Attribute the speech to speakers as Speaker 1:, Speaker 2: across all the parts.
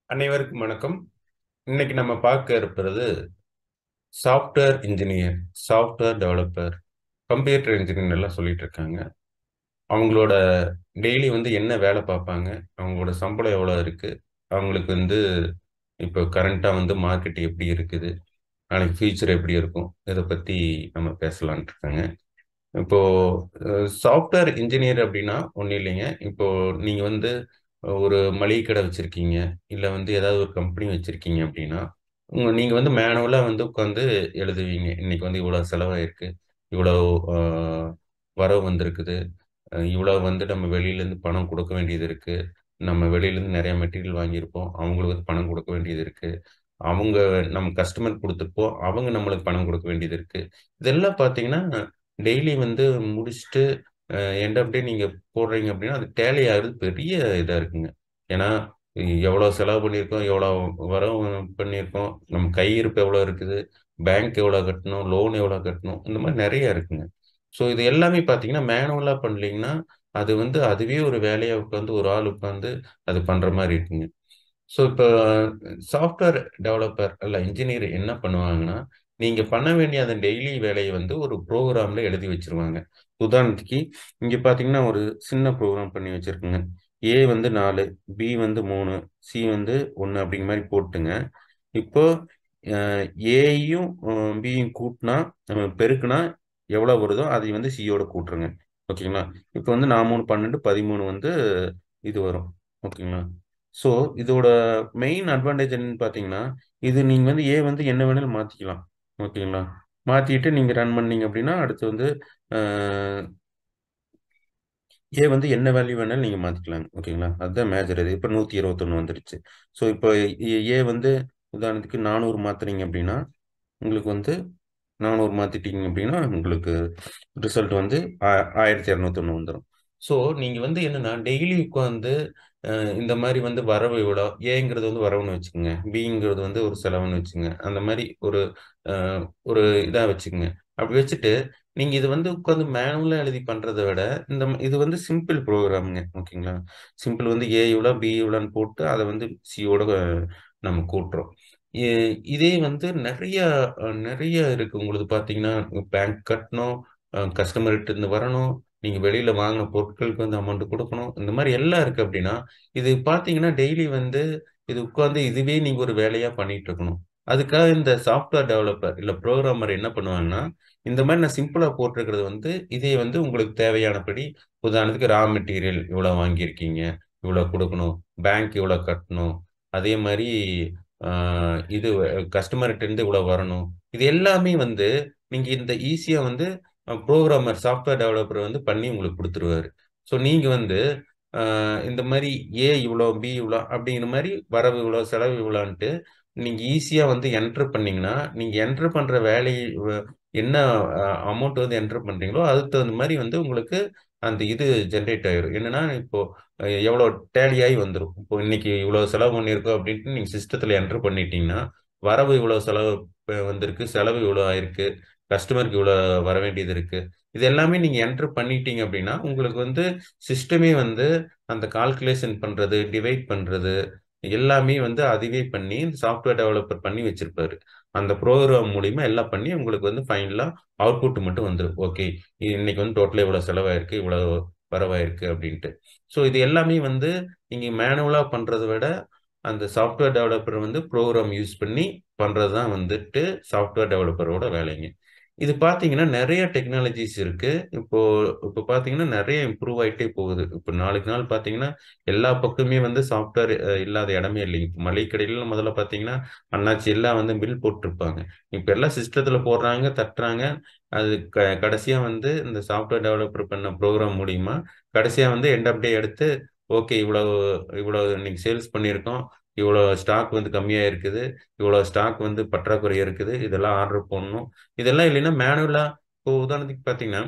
Speaker 1: அனைவருக்கும் வணக்கம் இன்னைக்கு நம்ம பார்க்க இருப்பது software engineer software developer computer engineer எல்லாம் சொல்லிட்டு இருக்காங்க அவங்களோட டெய்லி வந்து என்ன வேலை பார்ப்பாங்க அவங்களோட சம்பளம் எவ்வளோ இருக்கு அவங்களுக்கு வந்து இப்போ கரண்ட்டாக வந்து மார்க்கெட் எப்படி இருக்குது நாளைக்கு ஃபியூச்சர் எப்படி இருக்கும் இதை பற்றி நம்ம பேசலான்ட்டு இருக்காங்க இப்போ சாஃப்ட்வேர் இன்ஜினியர் அப்படின்னா ஒன்றும் இல்லைங்க இப்போ நீங்கள் வந்து ஒரு மளிகை கடை வச்சுருக்கீங்க இல்லை வந்து ஏதாவது ஒரு கம்பெனி வச்சுருக்கீங்க அப்படின்னா உங்கள் நீங்கள் வந்து மேனுவலாக வந்து உட்காந்து எழுதுவீங்க இன்னைக்கு வந்து இவ்வளோ செலவாயிருக்கு இவ்வளோ ஆஹ், வரவு வந்திருக்குது அஹ், இவ்வளோ வந்து நம்ம வெளியிலேருந்து பணம் கொடுக்க வேண்டியது இருக்குது நம்ம வெளியிலேருந்து நிறைய மெட்டீரியல் வாங்கியிருப்போம் அவங்களுக்கு வந்து பணம் கொடுக்க வேண்டியது இருக்குது அவங்க நம்ம கஸ்டமர் கொடுத்துருப்போம் அவங்க நம்மளுக்கு பணம் கொடுக்க வேண்டியது இருக்குது இதெல்லாம் பார்த்தீங்கன்னா டெய்லி வந்து முடிச்சுட்டு எண்ட் ஆஃப் டே நீங்கள் போடுறீங்க அப்படின்னா அது டேலி ஆகுறது பெரிய இதாக இருக்குங்க ஏன்னா எவ்வளோ செலவு பண்ணியிருக்கோம் எவ்வளோ வரவு பண்ணியிருக்கோம் நம்ம கையிருப்பு எவ்வளோ இருக்குது பேங்க் எவ்வளோ கட்டணும் லோன் எவ்வளோ கட்டணும் இந்த மாதிரி நிறைய இருக்குங்க ஸோ இது எல்லாமே பார்த்தீங்கன்னா மேனுவலாக பண்ணலீங்கன்னா அது வந்து அதுவே ஒரு வேலையாக உட்காந்து ஒரு ஆள் உட்காந்து அது பண்ணுற மாதிரி இருக்குங்க ஸோ இப்போ சாஃப்ட்வேர் டெவலப்பர் அல்ல இன்ஜினியர் என்ன பண்ணுவாங்கன்னா நீங்கள் பண்ண வேண்டிய அந்த டெய்லி வேலையை வந்து ஒரு ப்ரோக்ராமில் எழுதி வச்சிருவாங்க உதாரணத்துக்கு இங்கே பார்த்தீங்கன்னா ஒரு சின்ன ப்ரோக்ராம் பண்ணி வச்சிருக்குங்க ஏ வந்து நாலு பி வந்து மூணு சி வந்து ஒன்று அப்படிங்கிற மாதிரி போட்டுங்க இப்போ ஏயும் பியும் கூட்டினா நம்ம பெருக்குனா எவ்வளோ வருதோ அதை வந்து சியோட கூட்டுருங்க ஓகேங்களா இப்போ வந்து நான் மூணு பன்னெண்டு பதிமூணு வந்து இது வரும் ஓகேங்களா ஸோ இதோட மெயின் அட்வான்டேஜ் என்னன்னு பார்த்தீங்கன்னா இது நீங்கள் வந்து ஏ வந்து என்ன வேணாலும் மாற்றிக்கலாம் ஓகேங்களா மாற்றிட்டு நீங்கள் ரன் பண்ணீங்க அப்படின்னா அடுத்து வந்து ஏ வந்து என்ன வேல்யூ வேணாலும் நீங்கள் மாற்றிக்கலாங்க ஓகேங்களா அதுதான் மேஜர் இது இப்போ நூற்றி இருபத்தொன்று வந்துடுச்சு ஸோ இப்போ ஏ வந்து உதாரணத்துக்கு நானூறு மாற்றுறீங்க அப்படின்னா உங்களுக்கு வந்து நானூறு மாற்றிட்டீங்க அப்படின்னா உங்களுக்கு ரிசல்ட் வந்து ஆ- ஆயிரத்தி இரநூத்தொன்று வந்துடும் ஸோ நீங்கள் வந்து என்னென்னா டெய்லி உட்காந்து இந்த மாதிரி வந்து வரவு இவ்வளோ ஏங்கிறது வந்து வரவுன்னு வச்சுக்கோங்க பிங்கிறது வந்து ஒரு செலவுன்னு வச்சுங்க அந்த மாதிரி ஒரு அஹ், ஒரு இதாக வச்சுக்கோங்க அப்படி வச்சுட்டு நீங்கள் இது வந்து உட்காந்து மேனுவலாக எழுதி பண்ணுறதை விட இந்த ம- இது வந்து சிம்பிள் ப்ரோக்ராமுங்க ஓகேங்களா சிம்பிள் வந்து ஏ இவ்வளோ பி இவ்வளோன்னு போட்டு அதை வந்து சியோட நம்ம கூட்டுறோம் இ- இதே வந்து நிறைய அஹ், நிறைய இருக்கு உங்களுக்கு பார்த்தீங்கன்னா பேங்க் கட்டணும் கஸ்டமர்கிட்ட இருந்து வரணும் நீங்கள் வெளியில் வாங்கின பொருட்களுக்கு வந்து அமௌண்ட் கொடுக்கணும் இந்த மாதிரி எல்லாம் இருக்கு அப்படின்னா இது பார்த்தீங்கன்னா டெய்லி வந்து இது உட்காந்து இதுவே நீங்கள் ஒரு வேலையாக பண்ணிட்டு இருக்கணும் அதுக்காக இந்த சாஃப்ட்வேர் டெவலப்பர் இல்லை ப்ரோக்ராமர் என்ன பண்ணுவாங்கன்னா இந்த மாதிரி நான் சிம்பிளாக போட்டிருக்கிறது வந்து இதே வந்து உங்களுக்கு தேவையானபடி உதாரணத்துக்கு ரா மெட்டீரியல் இவ்வளோ வாங்கியிருக்கீங்க இவ்வளோ கொடுக்கணும் பேங்க் இவ்வளோ கட்டணும் அதே மாதிரி ஆஹ், இது கஸ்டமர்கிட்ட இருந்து இவ்வளோ வரணும் இது எல்லாமே வந்து நீங்கள் இந்த ஈஸியாக வந்து ப்ரோக்ராமர் சாஃப்ட்வேர் டெவலப்பர் வந்து பண்ணி உங்களுக்கு கொடுத்துருவாரு ஸோ நீங்கள் வந்து ஆஹ், இந்த மாதிரி ஏ இவ்வளோ பி இவ்வளோ அப்படிங்கிற மாதிரி வரவு இவ்வளோ செலவு இவ்வளோன்ட்டு நீங்கள் ஈஸியாக வந்து என்ட்ரு பண்ணீங்கன்னா நீங்கள் என்ட்ரு பண்ணுற வேலை வ- என்ன அமௌண்ட் வந்து என்ட்ரு பண்ணுறீங்களோ அதுக்கு தகுந்த மாதிரி வந்து உங்களுக்கு அந்த இது ஜென்ரேட் ஆயிரும் என்னன்னா இப்போ அஹ், எவ்வளோ டேலி ஆகி வந்துடும் இப்போ இன்னைக்கு இவ்வளோ செலவு பண்ணியிருக்கோம் அப்படின்ட்டு நீங்கள் சிஸ்டத்தில் என்ட்ரு பண்ணிட்டீங்கன்னா வரவு இவ்வளோ செலவு அஹ், வந்திருக்கு செலவு இவ்வளோ ஆயிருக்கு கஸ்டமருக்கு இவ்வளோ வர வேண்டியது இருக்கு இது எல்லாமே நீங்கள் என்ட்ரு பண்ணிட்டீங்க அப்படின்னா உங்களுக்கு வந்து சிஸ்டமே வந்து அந்த கால்குலேஷன் பண்ணுறது டிவைட் பண்ணுறது எல்லாமே வந்து அதுவே பண்ணி இந்த சாஃப்ட்வேர் டெவலப்பர் பண்ணி வச்சிருப்பாரு அந்த ப்ரோக்ராம் மூலியமா எல்லாம் பண்ணி உங்களுக்கு வந்து ஃபைனலாக அவுட்புட் மட்டும் வந்துடும் ஓகே இன்னைக்கு வந்து டோட்டலாக இவ்வளோ செலவாயிருக்கு இவ்வளோ வரவாயிருக்கு அப்படின்ட்டு ஸோ இது எல்லாமே வந்து நீங்கள் மேனுவலாக பண்ணுறதை விட அந்த சாஃப்ட்வேர் டெவலப்பர் வந்து ப்ரோக்ராம் யூஸ் பண்ணி பண்ணுறது தான் வந்துட்டு சாஃப்ட்வேர் டெவலப்பரோட வேலைங்க இது பார்த்தீங்கன்னா நிறைய டெக்னாலஜிஸ் இருக்கு இப்போ இப்போ பார்த்தீங்கன்னா நிறைய இம்ப்ரூவ் ஆகிட்டே போகுது இப்போ நாளுக்கு நாள் பார்த்தீங்கன்னா எல்லா பக்கமே வந்து சாஃப்ட்வேர் இல்லாத இடமே இல்லைங்க இப்போ மளிகை கடையில முதல்ல பார்த்தீங்கன்னா அண்ணாச்சி எல்லாம் வந்து பில் போட்டிருப்பாங்க இப்போ எல்லாம் சிஸ்டத்தில் போடுறாங்க தட்டுறாங்க அது க கடைசியாக வந்து இந்த சாஃப்ட்வேர் டெவலப்பர் பண்ண ப்ரோக்ராம் மூலியமா கடைசியாக வந்து எண்ட் ஆஃப் டே எடுத்து ஓகே இவ்வளோ இவ்வளோ இன்னைக்கு சேல்ஸ் பண்ணியிருக்கோம் இவ்வளோ ஸ்டாக் வந்து கம்மியாக இருக்குது இவ்வளோ ஸ்டாக் வந்து பற்றாக்குறை இருக்குது இதெல்லாம் ஆர்டர் போடணும் இதெல்லாம் இல்லைன்னா மேனுவலாக இப்போ உதாரணத்துக்கு பார்த்தீங்கன்னா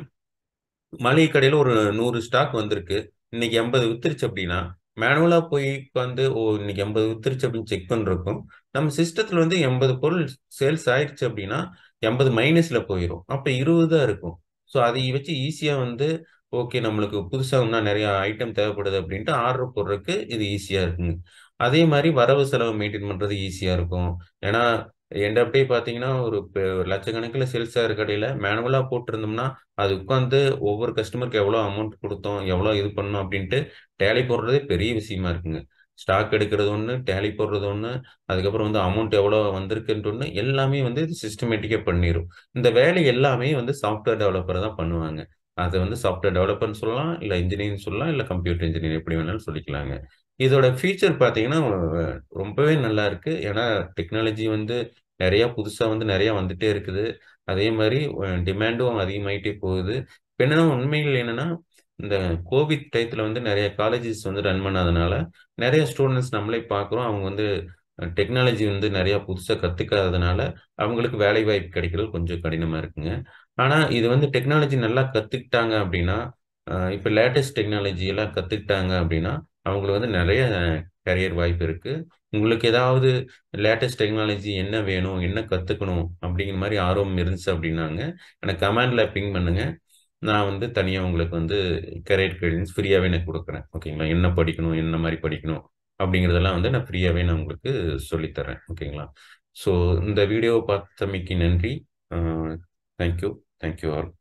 Speaker 1: மளிகை கடையில் ஒரு நூறு ஸ்டாக் வந்திருக்கு இன்னைக்கு எண்பது வித்துருச்சு அப்படின்னா மேனுவலாக போய் உட்காந்து ஓ இன்னைக்கு எண்பது வித்துருச்சு அப்படின்னு செக் பண்ணுறக்கும் நம்ம சிஸ்டத்தில் வந்து எண்பது பொருள் சேல்ஸ் ஆயிடுச்சு அப்படின்னா எண்பது மைனஸில் போயிடும் அப்போ இருபது தான் இருக்கும் ஸோ அதை வச்சு ஈஸியாக வந்து ஓகே நம்மளுக்கு புதுசா இன்னும் நெறைய ஐட்டம் தேவைப்படுது அப்படின்ட்டு ஆர்டர் போடுறதுக்கு இது ஈஸியா இருக்குங்க. அதே மாரி வரவு செலவு மெயின்டெயின் பண்றது ஈஸியா இருக்கும். ஏன்னா, எண்ட் ஆஃப் டே பார்த்தீங்கன்னா, ஒரு பெ லட்சக்கணக்கில சேல்ஸ் ஆகுற கடையில மேனுவலா போட்டிருந்தோம்னா, அது உட்காந்து ஒவ்வொரு கஸ்டமருக்கு எவ்வளோ அமௌண்ட் குடுத்தோம், எவ்வளோ இது பண்ணோம் அப்படின்ட்டு டேலி போடுறதே பெரிய விஷயமா இருக்குங்க. ஸ்டாக் எடுக்கிறது ஒண்ணு, டேலி போடுறது ஒண்ணு, அதுக்கப்புறம் வந்து அமௌண்ட் எவ்வளோ வந்திருக்குன்ட்டு ஒண்ணு, எல்லாமே வந்து இது சிஸ்டமேட்டிக்கா பண்ணிரும். இந்த வேலை எல்லாமே வந்து சாஃப்ட்வேர் டெவலப்பர் தான் பண்ணுவாங்க. அத வந்து சாஃப்ட்வேர் டெவலப்பர்ன்னு சொல்லலாம், இல்ல இன்ஜினியர்ன்னு சொல்லலாம், இல்ல கம்ப்யூட்டர் இன்ஜினியர் எப்படி வேணாலும் சொல்லிக்கலாங்க. இதோட ஃபீச்சர் பார்த்தீங்கன்னா, அ ரொம்பவே நல்லா இருக்கு. ஏன்னா, டெக்னாலஜி வந்து நெறைய புதுசா வந்து நெறைய வந்துட்டே இருக்குது. அதே மாரி அ டிமாண்டும் அதிகமாயிட்டே போகுது. இப்ப என்னன்னா உண்மைகள் என்னன்னா, இந்த கோவிட் டயத்துல வந்து நெறைய காலேஜஸ் வந்து ரன் பண்ணாதனால, நெறைய ஸ்டூடண்ட்ஸ் நம்மளே பார்க்குறோம். அவங்க வந்து அ டெக்னாலஜி வந்து நெறைய புதுசா கத்துக்காததுனால, அவங்களுக்கு வேலை வாய்ப்பு கிடைக்கிறது கொஞ்சம் கடினமா இருக்குங்க. ஆனா, இது வந்து டெக்னாலஜி நல்லா கத்துக்கிட்டாங்க அப்படின்னா, அ இப்ப லேட்டஸ்ட் டெக்னாலஜி எல்லாம் கத்துக்கிட்டாங்க அப்படின்னா, அவங்களுக்கு வந்து நெறைய கரியர் வாய்ப்பு இருக்கு. உங்களுக்கு ஏதாவது லேட்டஸ்ட் டெக்னாலஜி என்ன வேணும்? என்ன கத்துக்கணும்? அப்படிங்கிற மாரி ஆர்வம் இருந்துச்சு அப்படின்னாங்க, எனக்கு கமெண்ட்ல பிங் பண்ணுங்க. நான் வந்து தனியா உங்களுக்கு வந்து கரியர் கைடன்ஸ் ஃப்ரீயாவே நான் குடுக்குறேன். ஓகேங்களா? என்ன படிக்கணும்? என்ன மாரி படிக்கணும்? அப்படிங்கிறதெல்லாம் வந்து நான் ஃப்ரீயாவே நான் உங்களுக்கு சொல்லி தர்றேன். ஓகேங்களா? ஸோ இந்த வீடியோவ பார்த்தமைக்கு நன்றி. Uh thank you. Thank you all.